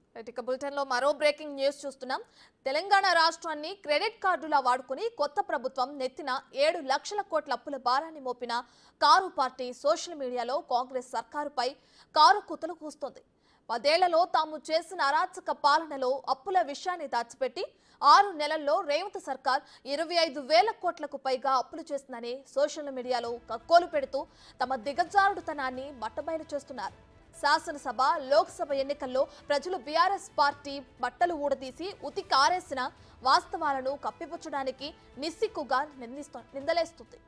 ఇక బులెటిన్ లో మరో బ్రేకింగ్ న్యూస్ చూస్తున్నాం తెలంగాణ రాష్ట్రాన్ని క్రెడిట్ కార్డులా వాడుకుని కొత్త ప్రభుత్వం నెత్తిన ఏడు లక్షల కోట్ల అప్పుల భారాన్ని మోపిన కారు పార్టీ సోషల్ మీడియాలో కాంగ్రెస్ సర్కారుపై కారు కుతలు కూస్తోంది పదేళ్లలో తాము చేసిన అరాచక పాలనలో అప్పుల విషయాన్ని దాచిపెట్టి ఆరు నెలల్లో రేవంత్ సర్కార్ ఇరవై ఐదు వేల కోట్లకు పైగా అప్పులు చేసిందని సోషల్ మీడియాలో కక్కోలు పెడుతూ తమ దిగజారుడుతనాన్ని బట్టబయలు చేస్తున్నారు శాసనసభ లోక్సభ ఎన్నికల్లో ప్రజలు బీఆర్ఎస్ పార్టీ బట్టలు ఊడదీసి ఉతి కారేసిన వాస్తవాలను కప్పిపుచ్చడానికి నిస్సిగ్గుగా నిందిస్తూ నిందలేస్తుంది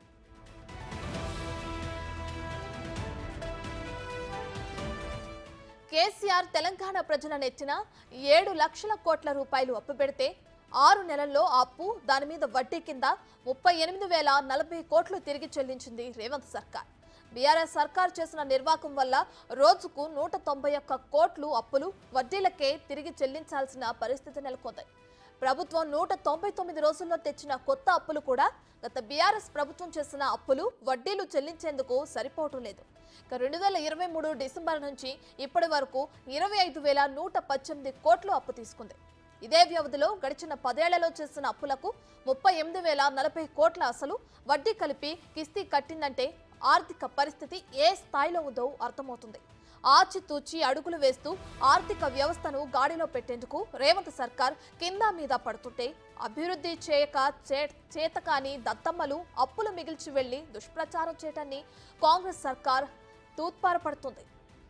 కేసీఆర్ తెలంగాణ ప్రజల నెత్తిన ఏడు లక్షల కోట్ల రూపాయలు అప్పు పెడితే ఆరు నెలల్లో ఆ అప్పు దాని మీద వడ్డీ కింద ముప్పై ఎనిమిది వేల నలభై కోట్లు తిరిగి చెల్లించింది రేవంత్ సర్కార్ బీఆర్ఎస్ సర్కార్ చేసిన నిర్వాకం వల్ల రోజుకు నూట తొంభై ఒక్క కోట్లు అప్పులు వడ్డీలకే తిరిగి చెల్లించాల్సిన పరిస్థితి నెలకొంది ప్రభుత్వం నూట తొంభై తొమ్మిది రోజుల్లో తెచ్చిన కొత్త అప్పులు కూడా గత బీఆర్ఎస్ ప్రభుత్వం చేసిన అప్పులు వడ్డీలు చెల్లించేందుకు సరిపోవటం లేదు ఇక రెండు వేల ఇరవై మూడు డిసెంబర్ నుంచి ఇప్పటి వరకు ఇరవై ఐదు వేల నూట పద్దెనిమిది కోట్లు అప్పు తీసుకుంది ఇదే వ్యవధిలో గడిచిన పదేళ్లలో చేసిన అప్పులకు ముప్పై ఎనిమిది వేల నలభై కోట్ల అసలు వడ్డీ కలిపి కిస్తీ కట్టిందంటే ఆర్థిక పరిస్థితి ఏ స్థాయిలో ఉందో అర్థమవుతుంది ఆచితూచి అడుగులు వేస్తూ ఆర్థిక వ్యవస్థను గాడిలో పెట్టేందుకు రేవంత్ సర్కార్ కింద మీద పడుతుంటే అభివృద్ధి చేయక చే- చేతకాని దత్తమ్మలు అప్పులు మిగిల్చి వెళ్లి దుష్ప్రచారం చేయటాన్ని కాంగ్రెస్ సర్కార్ తూత్పారపడుతుంది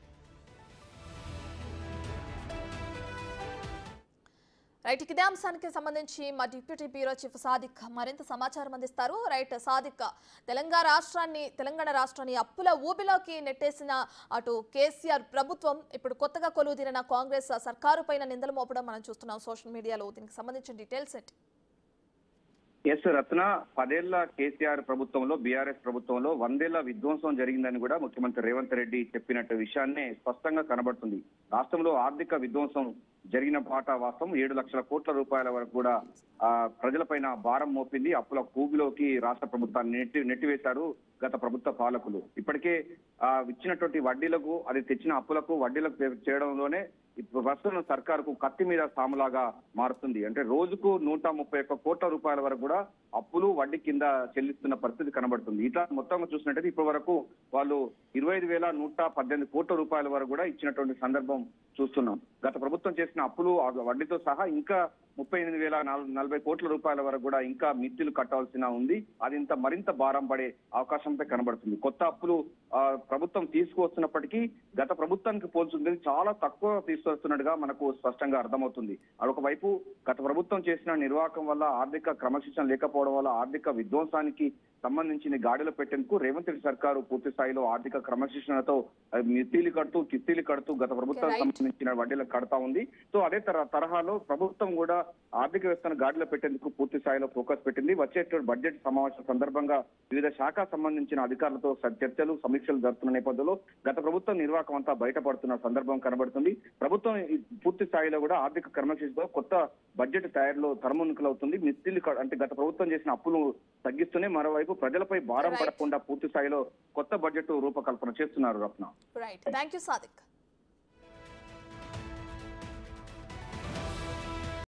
రైట్ ఇక ఇదే అంశానికి సంబంధించి మా డిప్యూటీ బ్యూరో చీఫ్ సాదిక్ మరింత సమాచారం అందిస్తారు రైట్ సాదిక్ తెలంగాణ రాష్ట్రాన్ని తెలంగాణ రాష్ట్రాన్ని అప్పుల ఊబిలోకి నెట్టేసిన అటు కేసీఆర్ ప్రభుత్వం ఇప్పుడు కొత్తగా కొలువు తీరిన కాంగ్రెస్ సర్కారు పైన నిందలు మోపడం మనం చూస్తున్నాం సోషల్ మీడియాలో దీనికి సంబంధించిన డీటెయిల్స్ ఏంటి ఎస్ రత్న పదేళ్ల కేసీఆర్ ప్రభుత్వంలో బీఆర్ఎస్ ప్రభుత్వంలో వందేళ్ల విధ్వంసం జరిగిందని కూడా ముఖ్యమంత్రి రేవంత్ రెడ్డి చెప్పినట్టు విషయాన్నే స్పష్టంగా కనబడుతుంది రాష్ట్రంలో ఆర్థిక విధ్వంసం జరిగిన పాట వాస్తవం ఏడు లక్షల కోట్ల రూపాయల వరకు కూడా ఆ ప్రజలపైన భారం మోపింది అప్పుల కూబిలోకి రాష్ట్ర ప్రభుత్వాన్ని నెట్టి నెట్టివేశారు గత ప్రభుత్వ పాలకులు ఇప్పటికే ఆ ఇచ్చినటువంటి వడ్డీలకు అది తెచ్చిన అప్పులకు వడ్డీలకు చే- చేయడంలోనే ఇప్పుడు ప్రస్తుతం సర్కారుకు కత్తి మీద సాములాగా మారుతుంది అంటే రోజుకు నూట ముప్పై ఒక్క కోట్ల రూపాయల వరకు కూడా అప్పులు వడ్డీ కింద చెల్లిస్తున్న పరిస్థితి కనబడుతుంది ఇట్లా మొత్తంగా చూసినట్టయితే ఇప్పటి వరకు వాళ్ళు ఇరవై ఐదు వేల నూట పద్దెనిమిది కోట్ల రూపాయల వరకు కూడా ఇచ్చినటువంటి సందర్భం చూస్తున్నాం గత ప్రభుత్వం చేసిన అప్పులు ఆ వడ్డీతో సహా ఇంకా ముప్పై ఎనిమిది వేల నాల్- నలభై కోట్ల రూపాయల వరకు కూడా ఇంకా మిత్తులు కట్టాల్సిన ఉంది అది ఇంత మరింత భారం పడే అవకాశంపై కనబడుతుంది కొత్త అప్పులు ఆ, ప్రభుత్వం తీసుకువస్తున్నప్పటికీ గత ప్రభుత్వానికి పోల్చుంది చాలా తక్కువ తీసుకొస్తున్నట్టుగా మనకు స్పష్టంగా అర్థమవుతుంది అదొకవైపు గత ప్రభుత్వం చేసిన నిర్వాహకం వల్ల ఆర్థిక క్రమశిక్షణ లేకపోవడం వల్ల ఆర్థిక విధ్వంసానికి సంబంధించిన గాడిలో పెట్టేందుకు రేవంత్ రెడ్డి సర్కారు పూర్తి స్థాయిలో ఆర్థిక క్రమశిక్షణతో ఆ, మిత్తీలు కడుతూ కిస్తీలు కడుతూ గత ప్రభుత్వానికి Right. సంబంధించిన వడ్డీలకు కడతా ఉంది సో అదే తర తరహాలో ప్రభుత్వం కూడా ఆర్థిక వ్యవస్థను గాడిలో పెట్టేందుకు పూర్తి స్థాయిలో ఫోకస్ పెట్టింది వచ్చేటువంటి బడ్జెట్ సమావేశం సందర్భంగా వివిధ శాఖ సంబంధించిన అధికారులతో స- చర్చలు సమీక్షలు జరుపుతున్న నేపథ్యంలో గత ప్రభుత్వం నిర్వాహకం అంతా బయటపడుతున్న సందర్భం కనబడుతుంది ప్రభుత్వం ఈ పూర్తి స్థాయిలో కూడా ఆర్థిక క్రమశిక్షణతో కొత్త బడ్జెట్ తయారీలో తరమునుకలవుతుంది మిస్తిలు అంటే గత ప్రభుత్వం చేసిన అప్పులు తగ్గిస్తూనే మరోవైపు ప్రజలపై భారం Right. పడకుండా పూర్తి స్థాయిలో కొత్త బడ్జెట్ రూపకల్పన చేస్తున్నారు Ratna right thank you Sadiq